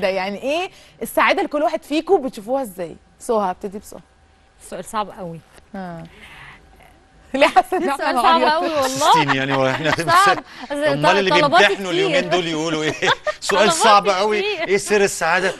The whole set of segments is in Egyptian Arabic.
ده يعني ايه السعاده لكل واحد فيكم بتشوفوها ازاي سهى هبتدي بسهى سؤال صعب قوي ها ليه حاسه ان سؤال احنا صعب بنعيط؟ قوي والله ستين يعني هو احنا صعب امال اللي طلباتي بيمتحنوا اليومين كتير. دول يقولوا ايه سؤال طلباتي صعب قوي كتير. ايه سر السعاده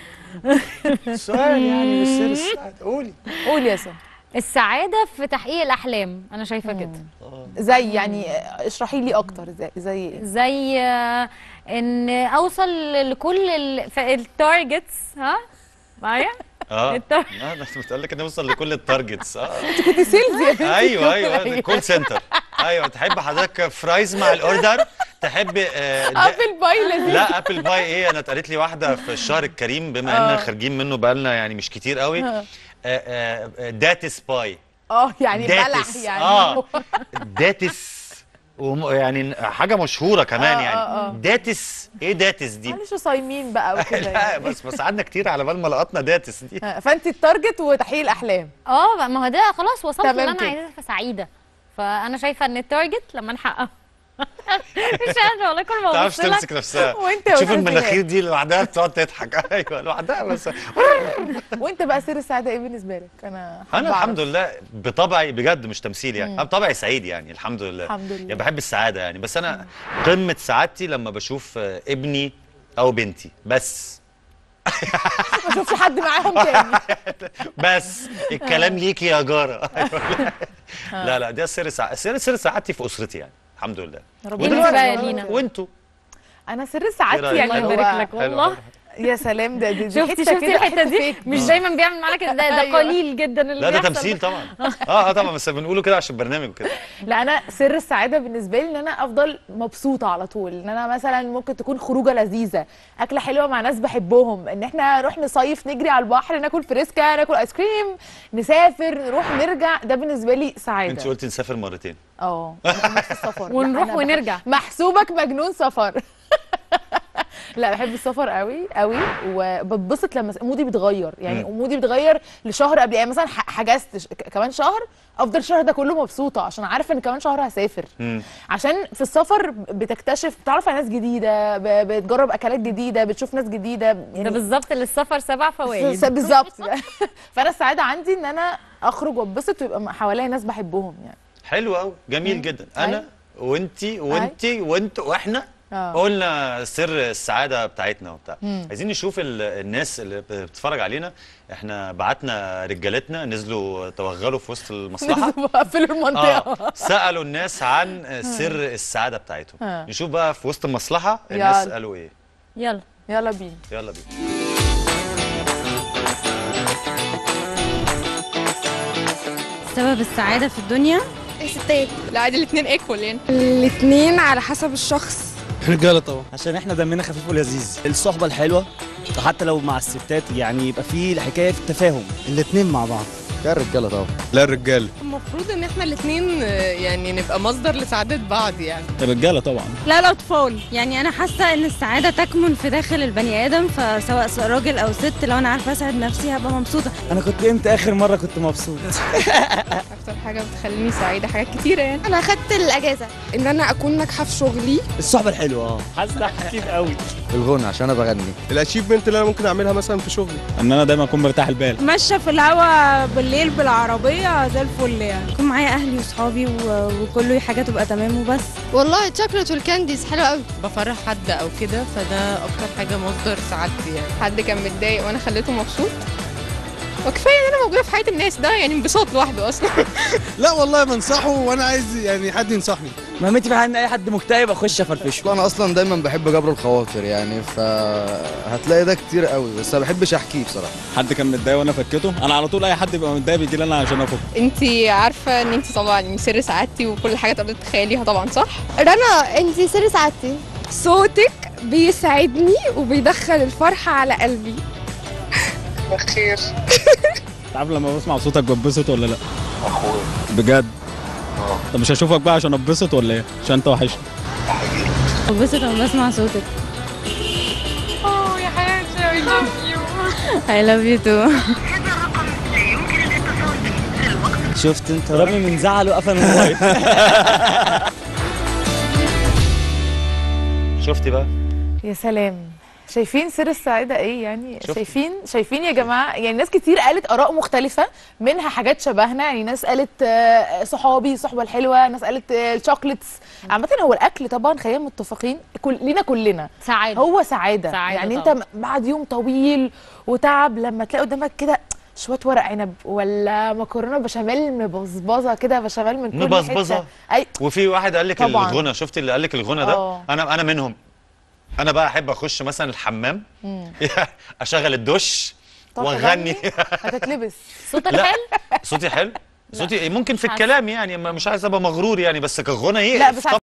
سؤال يعني مش سر السعاده قولي قول يا سهى السعاده في تحقيق الاحلام انا شايفه كده زي يعني اشرحي لي اكتر زي زي ايه زي آه، ان اوصل لكل التارجتس ها معايا اه التار- اه ده بتقول لك نوصل لكل التارجتس اه كنت سيلز يا بنتي ايوه ايوه كول سنتر ايوه تحب حضرتك فرايز مع الاوردر تحب آه، ده- ابل باي لذيذ لا ابل باي ايه انا اتقالت لي واحده في الشهر الكريم بما آه. اننا خارجين منه بقالنا يعني مش كتير قوي آه. داتس باي اه يعني بلح داتس يعني اه داتس وم- يعني حاجه مشهوره كمان آه، يعني آه، آه. داتس ايه داتس دي معلش صايمين بقى وكده لا يعني. بس بس قعدنا كتير على بال ما لقطنا داتس دي ها، فانت التارجت وتحقيق الاحلام اه بقى ما هو ده خلاص وصلت تمام اللي انا كده. عايزاه فسعيده فانا شايفه ان التارجت لما نحققه مش قادره والله كل ما ما تعرفش ببص لك تمسك نفسها وانت يا شوف أستاذ المناخير إيهاب. دي لوحدها بتقعد تضحك ايوه لوحدها بس وانت بقى سر السعاده ايه بالنسبه لك انا حابة انا أعرف. الحمد لله بطبعي بجد مش تمثيل يعني انا بطبعي سعيد يعني الحمد لله الحمد لله. يعني بحب السعاده يعني بس انا قمه سعادتي لما بشوف آه، ابني او بنتي بس ما اشوفش حد معاهم تاني بس الكلام ليكي يا جاره لا لا ده سر سع... سر سر سعادتي في اسرتي يعني الحمد لله ربنا انت يوفقك. بقى يا لينا وانتوا انا سر إيه سعادتي رأيك؟ يعني الله حلو. يبارك هو لك حلو، والله حلو. يا سلام ده دي, دي شفتي حتة شفتي كده، الحته حتة دي فيك. مش دايما بيعمل معانا كده ده, ده أيوة. قليل جدا اللي لا ده بيحصل تمثيل طبعا اه اه طبعا بس بنقوله كده عشان برنامج وكده لا انا سر السعاده بالنسبه لي ان انا افضل مبسوطه على طول ان انا مثلا ممكن تكون خروجه لذيذه اكله حلوه مع ناس بحبهم ان احنا نروح نصيف نجري على البحر ناكل فريسكا ناكل ايس كريم نسافر نروح نرجع ده بالنسبه لي انت سعاده قلتي نسافر مرتين اه أنا بحب السفر لا، ونروح أنا بحب- ونرجع. محسوبك مجنون سفر لا بحب السفر قوي قوي وبتبسط لما مودي بيتغير يعني مم. مودي بيتغير لشهر قبل يعني مثلا ح- حجزت ش- ك- كمان شهر افضل الشهر ده كله مبسوطه عشان عارفه ان كمان شهر هسافر مم. عشان في السفر بتكتشف بتعرف على ناس جديده ب- بتجرب اكلات جديده بتشوف ناس جديده ده يعني بالظبط للسفر سبع س- فوائد بالظبط فانا السعاده عندي ان انا اخرج واتبسط ويبقى حواليا ناس بحبهم يعني حلو قوي جميل جدا انا وانتي وانتي وانتوا واحنا آه. قلنا سر السعاده بتاعتنا وبتاع عايزين نشوف ال- الناس اللي بتتفرج علينا احنا بعتنا رجالتنا نزلوا توغلوا في وسط المصلحه قفلوا المنطقه اه سالوا الناس عن سر السعاده بتاعتهم آه. نشوف بقى في وسط المصلحه الناس يلا. قالوا ايه يلا يلا بينا يلا بينا سبب السعادة في الدنيا ستات لا عادي الاثنين ايكوال يعني الاثنين على حسب الشخص رجاله طبعا عشان احنا دمنا خفيف ولذيذ الصحبه الحلوه وحتى لو مع الستات يعني يبقى في الحكايه في التفاهم الاثنين مع بعض يا الرجاله طبعا لا الرجاله المفروض ان احنا الاثنين يعني نبقى مصدر لسعادة بعض يعني الرجاله طبعا لا الأطفال يعني أنا حاسة إن السعادة تكمن في داخل البني آدم فسواء راجل أو ست لو أنا عارفة أسعد نفسي هبقى مبسوطة انا كنت امتى اخر مره كنت مبسوط اكتر حاجة بتخليني سعيدة حاجات كتيرة يعني انا اخدت الاجازه ان انا اكون ناجحه في شغلي الصحبه الحلوه اه حاسس كتير قوي الغنى عشان انا بغني الاتشيفمنت اللي انا ممكن اعملها مثلا في شغلي ان انا دايما اكون مرتاح البال ماشيه في الهوا بالليل بالعربيه زي الفل يعني يكون معايا أهلي وصحابي و- وكله حاجة تبقى تمام وبس والله الشوكولات والكانديز حلوه قوي بفرح حد او كده فده اكتر حاجة مصدر سعادتي يعني حد كان متضايق وانا خليته مبسوط وكفايه ان انا موجوده في حياه الناس ده يعني انبساط لوحده اصلا لا والله بنصحه وانا عايز يعني حد ينصحني مهمتي في حال ان اي حد مكتئب اخش افرفشه انا اصلا دايما بحب جبر الخواطر يعني فهتلاقي ده كتير قوي بس ما بحبش احكيه بصراحه حد كان متضايق وانا فكته انا على طول اي حد بيبقى متضايق بيجي لي انا عشان افك انت عارفه ان انت طبعا يعني سر سعادتي وكل حاجه تقدري تتخيليها طبعا صح رنا انت سر سعادتي صوتك بيسعدني وبيدخل الفرحه على قلبي عارف لما بسمع صوتك بتبسط ولا لا بجد طب مش هشوفك بقى عشان اتبسط ولا ايه عشان انت وحشني ببسط لما بسمع صوتك اه يا حياتي I love you I love you too شفت انت رامي من زعل وقفل الموبايل شفتي بقى يا سلام شايفين سر السعاده ايه يعني شفت. شايفين شايفين يا جماعه يعني ناس كتير قالت اراء مختلفه منها حاجات شبهنا يعني ناس قالت آه، صحابي الصحبه الحلوه ناس قالت آه، الشوكليتس عامه هو الاكل طبعا خلينا متفقين كل لينا كلنا سعاده هو سعاده, سعادة يعني انت طبعاً. م- بعد يوم طويل وتعب لما تلاقي قدامك كده شويه ورق عنب ولا مكرونه بشاميل مبصبصه كده بشاميل من كل مبصبصة؟ حته اي وفي واحد قال لك طبعاً. الغنى شفتي اللي قال لك الغنى ده آه. انا انا منهم انا بقى احب اخش مثلا الحمام اشغل الدش طب واغني تغني؟ هتتلبس صوتك لا. حلو صوتي حلو صوتي ممكن في حاسة. الكلام يعني ما- مش عايز ابقى مغرور يعني بس كغنى ايه لا بس